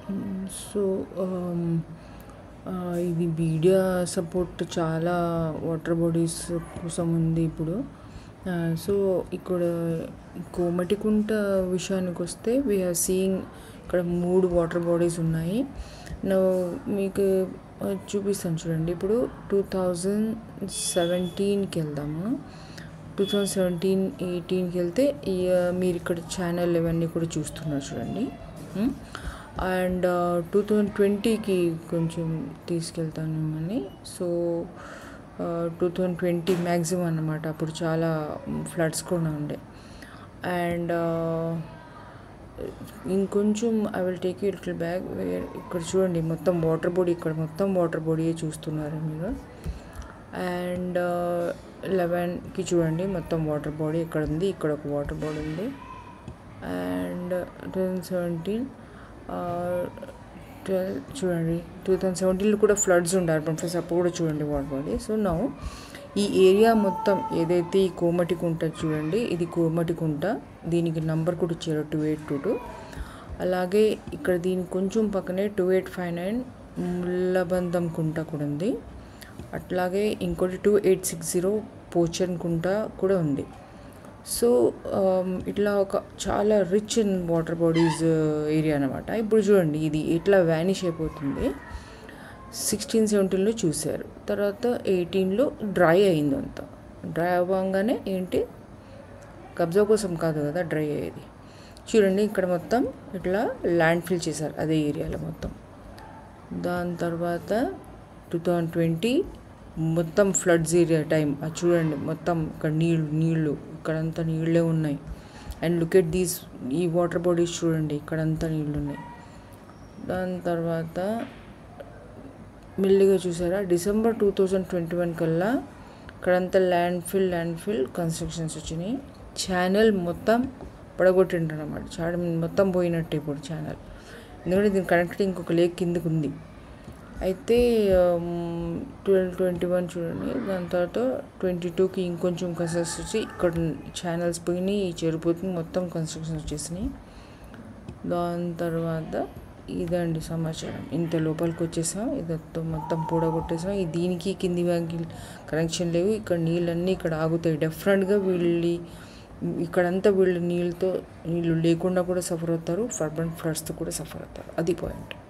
so ఇది media support చాలా water bodies కోసం ఉంది ఇప్పుడు సో ఇక్కడ కోమటికుంట విషయానికి వస్తే వీఆర్ సీయింగ్ ఇక్కడ మూడు వాటర్ బాడీస్ ఉన్నాయి నా మీకు చూపిస్తాను చూడండి ఇప్పుడు టూ థౌజండ్ సెవెంటీన్కి వెళ్దాము టూ థౌజండ్ సెవెంటీన్ ఎయిటీన్కి వెళ్తే ఈ మీరు ఇక్కడ ఛానల్ ఇవన్నీ కూడా చూస్తున్నారు చూడండి అండ్ టూ థౌజండ్ ట్వంటీకి కొంచెం తీసుకెళ్తాను మిమ్మల్ని so two thousand twenty maximum అన్నమాట అప్పుడు చాలా ఫ్లడ్స్ కూడా ఉండే అండ్ ఇంకొంచెం I will take you little back ఇక్కడ చూడండి మొత్తం వాటర్ బాడీ ఇక్కడ మొత్తం వాటర్ బాడీయే చూస్తున్నారు మీరు అండ్ లెవెన్కి చూడండి మొత్తం వాటర్ బాడీ ఇక్కడ ఉంది ఇక్కడ ఒక వాటర్ బాడీ ఉంది and two thousand seventeen twelve చూడండి టూ థౌజండ్ సెవెంటీన్లో కూడా ఫ్లడ్స్ ఉండే అర్బన్ ఫ్లడ్స్ అప్పుడు కూడా చూడండి వాటర్ బాడీ సో నా ఈ ఏరియా మొత్తం ఏదైతే ఈ కోమటి కుంట చూడండి ఇది కోమటి కుంట దీనికి నంబర్ కూడా ఇచ్చారు టూ ఎయిట్ టూ టూ అలాగే ఇక్కడ దీని కొంచెం పక్కనే two eight five nine Mullabandham కుంట కూడా ఉంది అట్లాగే ఇంకోటి two eight six zero Pochan కుంట కూడా ఉంది సో ఇట్లా ఒక చాలా rich in water bodies area అనమాట ఇప్పుడు చూడండి ఇది ఎట్లా వ్యానిష్ అయిపోతుంది సిక్స్టీన్ సెవెంటీన్లో చూశారు తర్వాత ఎయిటీన్లో డ్రై అయింది అంత డ్రై అవ్వగానే ఏంటి కబ్జా కోసం కాదు కదా డ్రై అయ్యేది చూడండి ఇక్కడ మొత్తం ఇట్లా ల్యాండ్ ఫిల్ చేశారు అదే ఏరియాలో మొత్తం దాని తర్వాత టూ థౌజండ్ ట్వంటీ మొత్తం ఫ్లడ్స్ ఏరియా టైం అది చూడండి మొత్తం ఇక్కడ నీళ్ళు నీళ్ళు ఇక్కడంతా నీళ్ళే ఉన్నాయి అండ్ లుక్ ఎట్ దీస్ ఈ వాటర్ బాడీస్ చూడండి ఇక్కడంతా నీళ్ళు ఉన్నాయి దాని తర్వాత మెల్లిగా చూసారా December two thousand twenty one కల్లా ఇక్కడంతా landfill landfill constructions వచ్చినాయి ఛానల్ మొత్తం పడగొట్టింటారు అనమాట చాలా మొత్తం పోయినట్టే ఇప్పుడు ఛానల్ ఎందుకంటే దీని కనెక్ట్ ఇంకొక లేక్ కిందకు ఉంది అయితే ట్వెల్వ్ ట్వంటీ వన్ చూడండి దాని తర్వాత ట్వంటీ టూకి ఇంకొంచెం కన్స్ట్రక్షన్ వచ్చి ఇక్కడ ఛానల్స్ పోయినాయి ఈ చెరుపోతుంది మొత్తం కన్స్ట్రక్షన్స్ వచ్చేసినాయి దాని తర్వాత ఇదండి సమాచారం ఇంత లోపలికి వచ్చేసాం ఇదంతా మొత్తం పూడగొట్టేసాం ఈ దీనికి కింది బ్యాంకి కనెక్షన్ లేవు ఇక్కడ నీళ్ళన్నీ ఇక్కడ ఆగుతాయి డెఫినెట్గా వీళ్ళు ఇక్కడంతా వీళ్ళు నీళ్ళతో నీళ్ళు లేకుండా కూడా సఫర్ అవుతారు ఫర్బన్ ఫ్లడ్స్తో కూడా సఫర్ అవుతారు అది పాయింట్